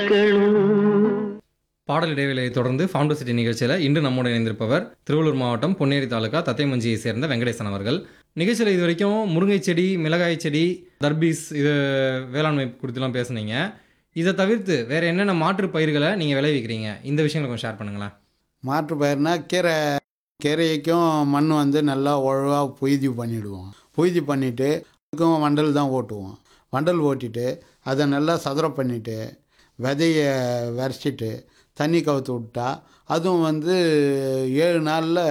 பாடல் இடைவேளையை தொடர்ந்து founder city நிகழ்ச்சியில் இன்று நம்மோடு இணைந்திருப்பவர் திருவள்ளூர் மாவட்டம் பொன்னேரி தாலுகா தத்தைமஞ்சியை சேர்ந்த வெங்கடேசன் அவர்கள் நிகழ்ச்சியில் இது வரைக்கும் முருங்கை செடி மிளகாய் செடி தர்பீஸ் இது வேளாண்மை குறித்துலாம் பேசுனீங்க இதை தவிர்த்து வேறு என்னென்ன மாற்று பயிர்களை நீங்கள் விளைவிக்கிறீங்க இந்த விஷயங்களை கொஞ்சம் ஷேர் பண்ணுங்களேன் மாற்று பயிர்னா கீரை கீரைக்கும் மண் வந்து நல்லா ஒழுவாக பொய்தி பண்ணிவிடுவோம் பொய்தி பண்ணிவிட்டு அதுக்கும் வண்டல் தான் ஓட்டுவோம் வண்டல் ஓட்டிட்டு அதை நல்லா சதுரம் பண்ணிவிட்டு விதைய விரைச்சிட்டு தண்ணி கவுத்து விட்டா அதுவும் வந்து ஏழு நாளில்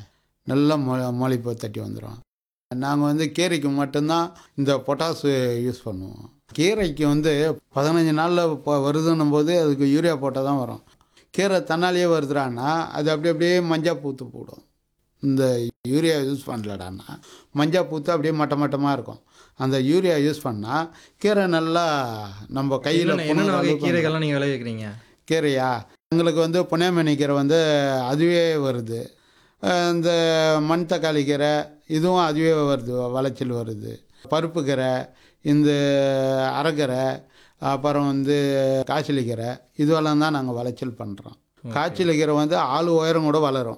நல்லா மொ முளைப்பு தட்டி வந்துடும் நாங்கள் வந்து கீரைக்கு மட்டும்தான் இந்த பொட்டாசு யூஸ் பண்ணுவோம் கீரைக்கு வந்து பதினஞ்சு நாளில் இப்போ வருதுன்னும் போது அதுக்கு யூரியா போட்டால் தான் வரும் கீரை தன்னாலேயே வருதுடான்னா அது அப்படி அப்படியே மஞ்சள் பூத்து போடும் இந்த யூரியா யூஸ் பண்ணலடான்னா மஞ்சள் பூத்து அப்படியே மட்ட மட்டமாக இருக்கும் அந்த யூரியா யூஸ் பண்ணால் கீரை நல்லா நம்ம கையில் என்னென்ன என்னென்ன வகை கீரைகள்லாம் நீங்கள் விளைவிக்கிறீங்க கீரையா எங்களுக்கு வந்து புனியமணி கீரை வந்து அதுவே வருது அஹ் இந்த மண் தக்காளி கீரை இதுவும் அதுவே வருது விளைச்சல் வருது பருப்பு கீரை இந்த அரைக்கீரை அப்புறம் வந்து காய்ச்சலி கீரை இதுவெல்லாம் தான் நாங்கள் விளைச்சல் பண்ணுறோம் காய்ச்சலி கீரை வந்து ஆள் உயரம் கூட வளரும்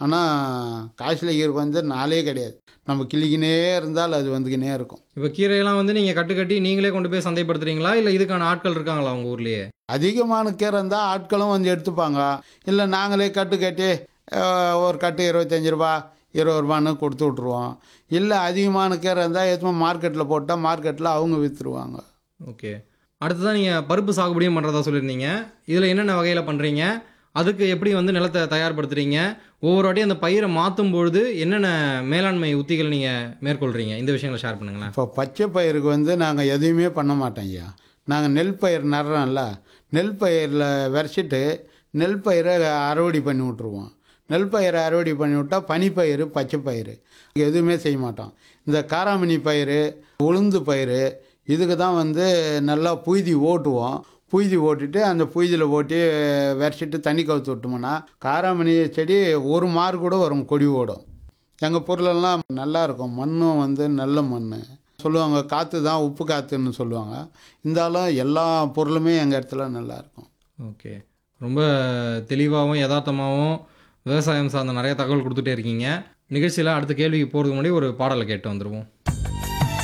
ஆனால் காய்ச்சலி கீரை வந்து நாளே கிடையாது நம்ம கிளிக்கினே இருந்தால் அது வந்துக்கினே இருக்கும் இப்போ கீரையெல்லாம் வந்து நீங்கள் கட்டு கட்டி நீங்களே கொண்டு போய் சந்தைப்படுத்துறீங்களா இல்லை இதுக்கான ஆட்கள் இருக்காங்களா உங்கள் ஊர்லேயே அதிகமான கீரை இருந்தால் ஆட்களும் வந்து எடுத்துப்பாங்க இல்லை நாங்களே கட்டு கட்டி அஹ், ஒரு கட்டு இருபத்தஞ்சி ரூபா இருபது ரூபான்னு கொடுத்து விட்ருவோம் இல்லை அதிகமான கீரை இருந்தால் எதுவும் மார்க்கெட்டில் போட்டால் மார்க்கெட்டில் அவங்க விற்றுருவாங்க ஓகே அடுத்ததான் நீங்கள் பருப்பு சாகுபடியும் பண்ணுறதா சொல்லியிருந்தீங்க இதில் என்னென்ன வகையில் பண்ணுறீங்க அதுக்கு எப்படி வந்து நிலத்தை தயார்படுத்துறீங்க ஒவ்வொரு வாட்டியும் அந்த பயிரை மாற்றும் பொழுது என்னென்ன மேலாண்மை உத்திகள் நீங்கள் மேற்கொள்கிறீங்க இந்த விஷயங்களை ஷேர் பண்ணுங்களேன் இப்போ பச்சை பயிருக்கு வந்து நாங்கள் எதுவுமே பண்ண மாட்டோம் ஐயா நாங்கள் நெல் பயிர் நடுறோம்ல நெல் பயிரில் விரைச்சிட்டு நெல் பயிரை அறுவடை பண்ணி விட்ருவோம் நெல் பயிரை அறுவடை பண்ணி விட்டால் பனிப்பயிறு பச்சை பயிறு எதுவுமே செய்ய மாட்டோம் இந்த காராமணி பயிர் உளுந்து பயிர் இதுக்கு தான் வந்து நல்லா புய்தி ஓட்டுவோம் புய்தி ஓட்டிட்டு அந்த புய்தியில் ஓட்டி விரைச்சிட்டு தண்ணி கவுத்து விட்டோம்னா காராமணி செடி ஒரு மாறு கூட வரும் கொடி ஓடும் எங்கள் பொருளெல்லாம் நல்லா இருக்கும் மண்ணும் வந்து நல்ல மண் சொல்லுவாங்க காற்று தான் உப்பு காற்றுன்னு சொல்லுவாங்க இருந்தாலும் எல்லா பொருளுமே எங்கள் இடத்துல நல்லா இருக்கும் ஓகே ரொம்ப தெளிவாகவும் யதார்த்தமாகவும் விவசாயம் சார்ந்த நிறைய தகவல் கொடுத்துட்டே இருக்கீங்க நிகழ்ச்சியில் அடுத்த கேள்விக்கு போகிறதுக்கு முன்னாடி ஒரு பாடலை கேட்டு வந்துடுவோம்